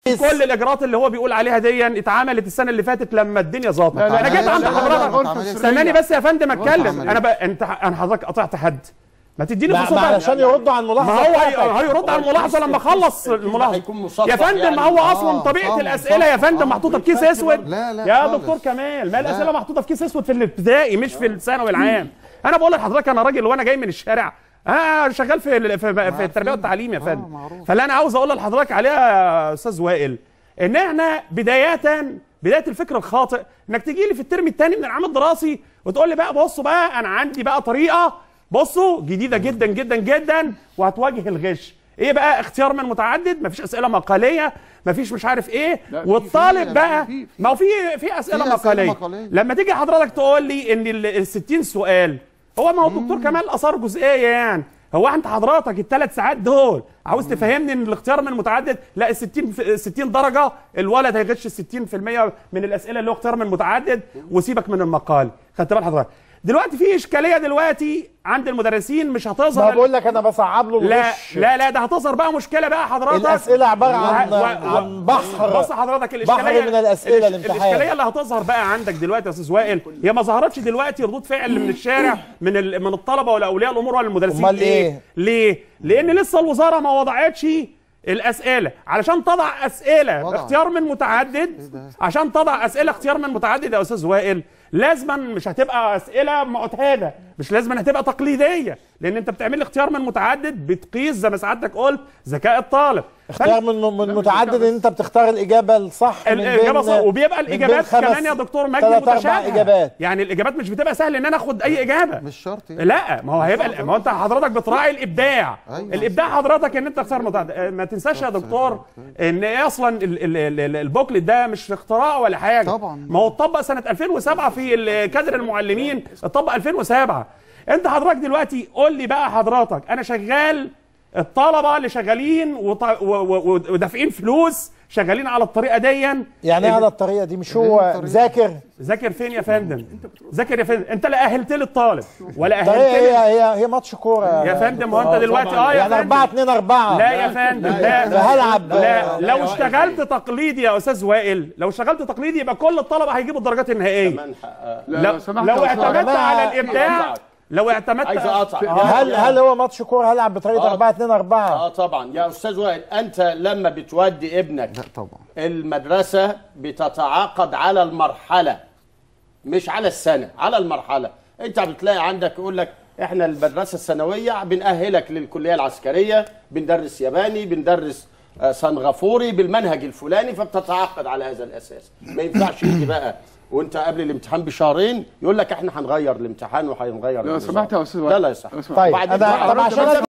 كل الاجراءات اللي هو بيقول عليها دي اتعملت السنه اللي فاتت لما الدنيا ظبطت لا، لا، انا لا، جيت لا، عند لا، لا، لا، حضرتك غلطة استناني بس يا فندم اتكلم عملية. انا بقى انت انا حضرتك قطعت حد ما تديني ما- فرصه ما تانية. علشان يردوا على ما الملاحظه هو بتاعتك. هي- هيرد على الملاحظه لما اخلص الملاحظه هيكون مسطح يا فندم يعني. ما هو اصلا آه، طبيعه طبعاً، الاسئله يا طبعاً. فندم آه، محطوطه بكيس اسود لا، لا، يا خالص. دكتور كمال ما لا. الاسئله محطوطه في كيس اسود في الابتدائي مش في الثانوي العام انا بقول لحضرتك انا راجل وانا جاي من الشارع اه شغال في ال- في, في التربيه والتعليم يا آه، فندم معروف. فاللي انا عاوز اقول لحضرتك عليها يا استاذ وائل ان احنا بدايه بدايه الفكر الخاطئ انك تيجي لي في الترم الثاني من العام الدراسي وتقول لي بقى بصوا بقى انا عندي بقى طريقه بصوا جديده جدا جدا جدا وهتواجه الغش ايه بقى اختيار من متعدد مفيش اسئله مقاليه مفيش مش عارف ايه لا، في- والطالب في- بقى في- في- ما هو في في اسئله في أسئلة مقاليه مقالية. لما تيجي حضرتك تقول لي ان ال 60 سؤال هو ما هو الدكتور كمال اثار جزئيه يعني هو انت حضرتك الثلاث ساعات دول عاوز تفهمني ان الاختيار من متعدد لا ال 60 في- 60 درجه الولد هيغش 60% من الاسئله اللي هو اختيار من متعدد وسيبك من المقال خدت بال حضرتك دلوقتي في اشكاليه دلوقتي عند المدرسين مش ما هتظهر بقول لك انا بصعب له لا الغش لا لا ده هتظهر بقى مشكله بقى حضرتك الاسئله عباره عن و- و- عن بحر بص حضرتك الاشكاليه بحر من الأسئلة الإش- الامتحان. الاشكاليه اللي هتظهر بقى عندك دلوقتي يا استاذ وائل هي ما ظهرتش دلوقتي ردود فعل من الشارع من ال- من الطلبه ولا اولياء الامور ولا المدرسين أمال ليه؟ إيه؟ ليه؟ لان لسه الوزاره ما وضعتش الاسئله علشان تضع اسئله وضع. اختيار من متعدد ده؟ عشان تضع اسئله اختيار من متعدد يا استاذ وائل لازما مش هتبقى اسئله معتاده مش لازما هتبقى تقليديه لان انت بتعمل لي اختيار من متعدد بتقيس زي ما سعادتك قلت ذكاء الطالب اختيار من من متعدد ان انت بتختار الاجابه الصح من بين الاجابه صح وبيبقى من بين الاجابات خمس- كمان يا دكتور مجدي تلات اربع متشابهه اجابات يعني الاجابات مش بتبقى سهل ان انا اخد اي اجابه مش شرط يعني. لا ما هو هيبقى ما هو انت حضرتك بتراعي الابداع أيوة. الابداع حضرتك ان انت تختار متعدد ما تنساش يا دكتور ان إيه اصلا ال- ال- ال- ال- البوكلت ده مش اختراع ولا حاجه طبعا. ما هو اتطبق سنه 2007 في ال- كادر المعلمين اتطبق 2007 انت حضرتك دلوقتي قول لي بقى حضرتك انا شغال الطلبه اللي شغالين وط- و- و- و- ودافعين فلوس شغالين على الطريقه دي يعني ايه على الطريقه دي مش هو الطريقة. ذاكر ذاكر فين يا فندم ذاكر يا فندم انت لا اهلت لي الطالب ولا الطريقه اهلت هي لي هي هي ماتش كوره يا فندم هو انت دلوقتي اه يا يعني 4 فندم 2 4 لا يا فندم لا هلعب لا لو اشتغلت تقليدي يا استاذ وائل لو اشتغلت تقليدي يبقى كل الطلبه هيجيبوا الدرجات النهائيه كمان حق- لا لو, لو سمحت لو يا أستاذ اعتمدت جماعة، على الابداع لو اعتمدت عايز اقطع هل هل هو ماتش كوره هلعب بطريقه آه. 4 2 4 اه طبعا يا استاذ وائل انت لما بتودي ابنك لا طبعا المدرسه بتتعاقد على المرحله مش على السنه على المرحله انت بتلاقي عندك يقول لك احنا المدرسه الثانويه بنأهلك للكليه العسكريه بندرس ياباني بندرس آه، سنغافوري بالمنهج الفلاني فبتتعاقد على هذا الاساس ما ينفعش يجي بقى وانت قبل الامتحان بشهرين يقول لك احنا هنغير الامتحان وهنغير لو النظام. سمحت يا أستاذ لا وائل. لا يا صاحبي لو سمحت. طيب وبعدين انا بقى طب عشان